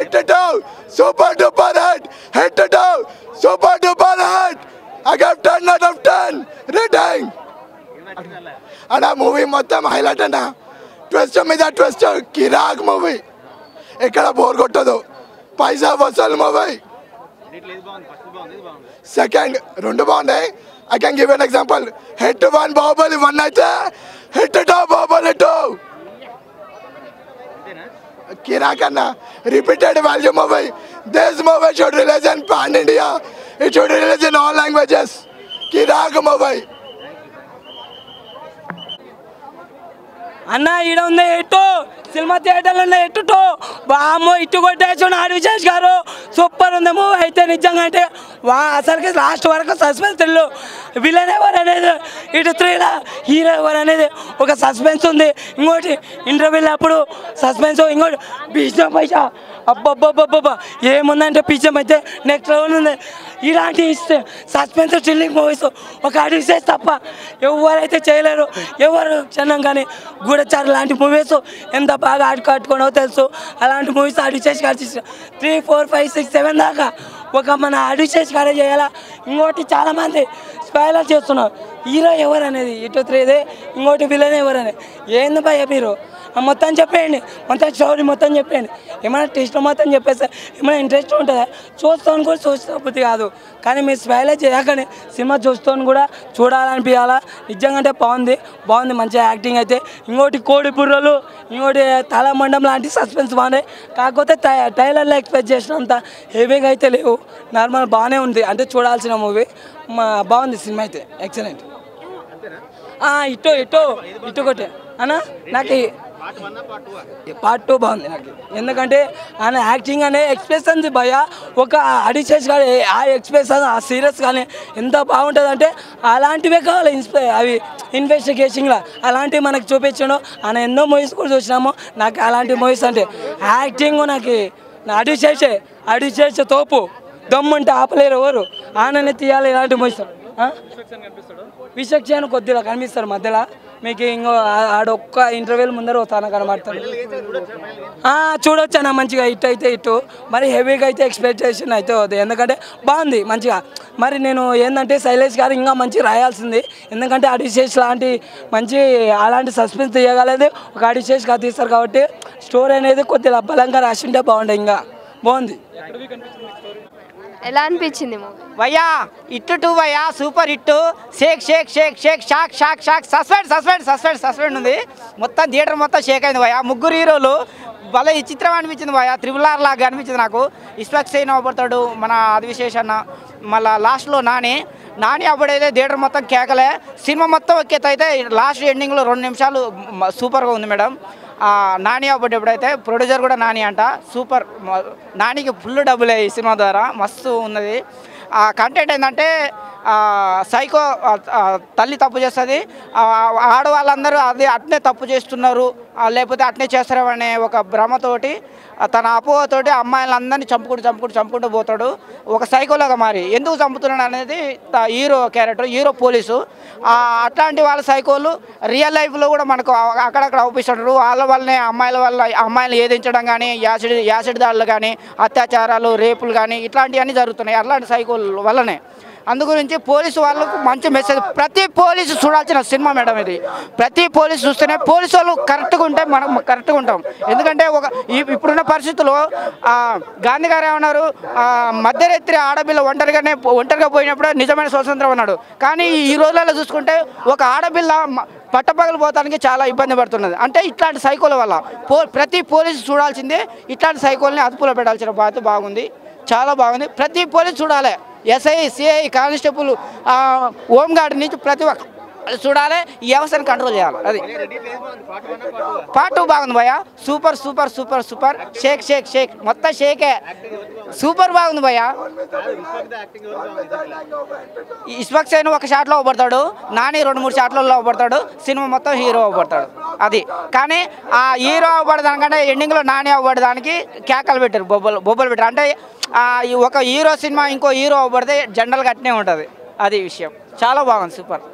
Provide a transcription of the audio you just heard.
hit two super duper hit hit two super duper hit I gave ten out of ten rating అన్న movie మొత్తం highlight అన్న twist మీద twist కిరాక్ movie ఎక్కడ bore కొట్టదు పైసా వసూలు మూవీ సెకండ్ రెండు బాగున్నాయి I can give an example hit one Baahubali one అయితే హిట్ టూ బాహుబలి టూ కిరాక్ అన్న repeated value movie this movie should release in pan India it should release in all languages కిరాక్ మూవీ అన్న ఈడ ఉంది ఎట్టు సినిమా థియేటర్లో ఉన్న ఎట్టు టూ వామ్మో ఇట్టు కొట్టేసి ఆడు విశేష్ గారు సూపర్ ఉంది మూవీ అయితే నిజంగా అంటే వా అసలుకి లాస్ట్ వరకు సస్పెన్స్ థ్రిల్ విలన్ ఎవరు అనేది ఇటు త్రీలా హీరో ఎవరు అనేది ఒక సస్పెన్స్ ఉంది ఇంకోటి ఇంటర్వ్యూలో అప్పుడు సస్పెన్స్ ఇంకోటి బీచం పైసా అబ్బబ్బబ్బబ్బబ్బా ఏముందంటే పిచ్చం అయితే నెక్స్ట్ లెవెల్ ఉంది ఇలాంటి సస్పెన్స్ థ్రిల్లింగ్ మూవీస్ ఒక అడిసేస్ తప్ప ఎవరైతే చేయలేరు ఎవరు క్షణం కానీ గూఢచారు లాంటి మూవీస్ ఎంత బాగా ఆడు కట్టుకోనో తెలుసు అలాంటి మూవీస్ అడిచేసి కలిసి three four five six seven దాకా ఒక మన అడిచేసి కాడే చేయాలా ఇంకోటి చాలామంది స్పాయిలర్ చేస్తున్నారు హీరో ఎవరు అనేది ఇటు త్రీదే ఇంకోటి విలన్ ఎవరు అనేది ఏంది భయ్య మీరు ఆ మొత్తం చెప్పేయండి మొత్తం స్టోరీ మొత్తం చెప్పేయండి ఏమైనా టెస్ట్ మొత్తం చెప్పేస్తే ఏమైనా ఇంట్రెస్ట్ ఉంటుందా చూస్తాను కూడా చూస్తే కాదు కానీ మీరు స్మైలే చేయకండి సినిమా చూస్తాను కూడా చూడాలనిపించాలా నిజంగా అంటే బాగుంది బాగుంది మంచిగా యాక్టింగ్ అయితే ఇంకోటి కోడి బుర్రలు ఇంకోటి తలమండం లాంటి సస్పెన్స్ బాగున్నాయి కాకపోతే టై- టైలర్లో ఎక్స్పెక్ట్ చేసినంత హెవీగా అయితే లేవు నార్మల్ బాగానే ఉంది అంటే చూడాల్సిన మూవీ మా బాగుంది సినిమా అయితే ఎక్సలెంట్ ఇటు ఇటు ఇటు కొట్టే అన్న నాకు ఈ- పార్ట్ టూ బాగుంది నాకు ఎందుకంటే ఆయన యాక్టింగ్ అనే ఎక్స్ప్రెషన్స్ భయ ఒక అడిషన్స్ కానీ ఆ ఎక్స్ప్రెషన్ ఆ సీరియస్ కానీ ఎంత బాగుంటుంది అంటే అలాంటివే కావాలి ఇన్స్పై అవి ఇన్వెస్టిగేషన్లో అలాంటివి మనకు చూపించడం ఆయన ఎన్నో మూవీస్ కూడా చూసినాము నాకు అలాంటి మూవీస్ అంటే యాక్టింగ్ నాకు నా అడిచేసే అడిచేసే తోపు దమ్ముంటే ఆపలేరు ఎవరు ఆయననే తీయాలి ఇలాంటి మూవీస్ విచక్షణ కొద్దిగా కనిపిస్తారు మధ్యలో మీకు ఇంకో ఆ- ఆడొక్క ఇంటర్వ్యూల ముందర తాను కనబడతాడు ఆ, చూడొచ్చు అన్న మంచిగా ఇటు అయితే ఇటు మరి హెవీగా అయితే ఎక్స్పెక్టేషన్ అయితే వద్దు ఎందుకంటే బాగుంది మంచిగా మరి నేను ఏంటంటే శైలేష్ గారు ఇంకా మంచి రాయాల్సింది ఎందుకంటే అడిషేష్ లాంటి మంచి అలాంటి సస్పెన్స్ తీయగలదు ఒక అడిషేష్ గా తీస్తారు కాబట్టి స్టోరీ అనేది కొద్దిగా బలంగా రాసింటే బాగుండే ఇంకా బాగుంది ఎలా అనిపించింది మూవీ వయ్యా ఇట్టు టూ వయ్యా super hit shake shake shake shake shock shock shock suspense suspense suspense suspense ఉంది మొత్తం థియేటర్ మొత్తం షేక్ అయింది వయ్యా ముగ్గురు హీరోలు భలే విచిత్రం అనిపించింది వయ్యా త్రిబుల్ ఆర్ లాగా అనిపించింది నాకు ఇస్పెక్ట్ సైన్ అవ్వబడతాడు మన అదివిశేష్ అన్న మళ్ళా లాస్ట్లో నాని నాని అప్పుడైతే థియేటర్ మొత్తం కేకలే సినిమా మొత్తం ఎక్కేత అయితే లాస్ట్ ఎండింగ్లో రెండు నిమిషాలు మ- సూపర్గా ఉంది మేడం ఆ, నాని అప్పుడు ఎప్పుడైతే ప్రొడ్యూసర్ కూడా నాని అంట సూపర్ మ- నానికి ఫుల్ డబ్బులే ఈ సినిమా ద్వారా మస్తు ఉన్నది ఆ కంటెంట్ ఏంటంటే ఆ, సైకో ఆ, ఆ, తల్లి తప్పు చేస్తుంది ఆ, ఆడవాళ్ళందరూ అదే అట్నే తప్పు చేస్తున్నారు ఆ, లేకపోతే అట్నే చేస్తారనే ఒక భ్రమతోటి ఆ, తన అపోహతోటి అమ్మాయిలందరినీ చంపుకుంటూ చంపుకుంటూ చంపుకుంటూ పోతాడు ఒక సైకోలాగా మారి ఎందుకు చంపుతున్నాడు అనేది త- హీరో క్యారెక్టర్ హీరో పోలీసు ఆ, అట్లాంటి వాళ్ళ సైకోలు రియల్ లైఫ్లో కూడా మనకు అ- అక్కడక్కడ అవుపిస్తుంటారు వాళ్ళ వల్లనే అమ్మాయిల వల్ల అమ్మాయిలు ఏదించడం కానీ యాసిడ్ యాసిడ్ దాడులు కానీ అత్యాచారాలు రేపులు కానీ ఇట్లాంటివన్నీ జరుగుతున్నాయి అట్లాంటి సైకోల్ వల్లనే అందు గురించి పోలీసు వాళ్ళకు మంచి మెసేజ్ ప్రతి పోలీసు చూడాల్సిన సినిమా మేడం ఇది ప్రతి పోలీసు చూస్తేనే పోలీసు వాళ్ళు కరెక్ట్గా ఉంటే మనం కరెక్ట్గా ఉంటాం ఎందుకంటే ఒక ఈ- ఇప్పుడున్న పరిస్థితుల్లో ఆ, గాంధీ గారు ఏమన్నారు ఆ, మధ్యరాత్రి ఆడపిల్ల ఒంటరిగానే ఒంటరిగా పోయినప్పుడు నిజమైన స్వతంత్రం అన్నాడు కానీ ఈ రోజులలో చూసుకుంటే ఒక ఆడపిల్ల మ- పట్టపగలు పోతానికి చాలా ఇబ్బంది పడుతున్నది అంటే ఇట్లాంటి సైకోల వల్ల పో ప్రతి పోలీసు చూడాల్సిందే ఇట్లాంటి సైకోల్ని అదుపులో పెట్టాల్సిన బాధ్యత బాగుంది చాలా బాగుంది ప్రతి పోలీసు చూడాలి ఎస్ఐ సిఐ కానిస్టేబుల్ ఆ, హోమ్ గార్డ్ నుంచి ప్రతి ఒక్క చూడాలి ఈ వ్యవస్థను కంట్రోల్ చేయాలి అది పార్ట్ టూ బాగుంది భయ్య super super super super shake shake shake మొత్తం షేకే సూపర్ బాగుంది భయ్య ఇస్పక్స్ అయిన ఒక షాట్లో అవ్వబడతాడు నాని రెండు మూడు షాట్లలో అవ్వబడతాడు సినిమా మొత్తం హీరో అవ్వబడతాడు అది కానీ ఆ హీరో అవ్వబడదానికంటే ఎండింగ్లో నాని అవ్వబడడానికి కేకలు పెట్టారు బొబ్బలు బొబ్బలు పెట్టారు అంటే ఆ, ఈ ఒక హీరో సినిమా ఇంకో హీరో అవ్వబడితే జనరల్గా అట్నే ఉంటుంది అది విషయం చాలా బాగుంది సూపర్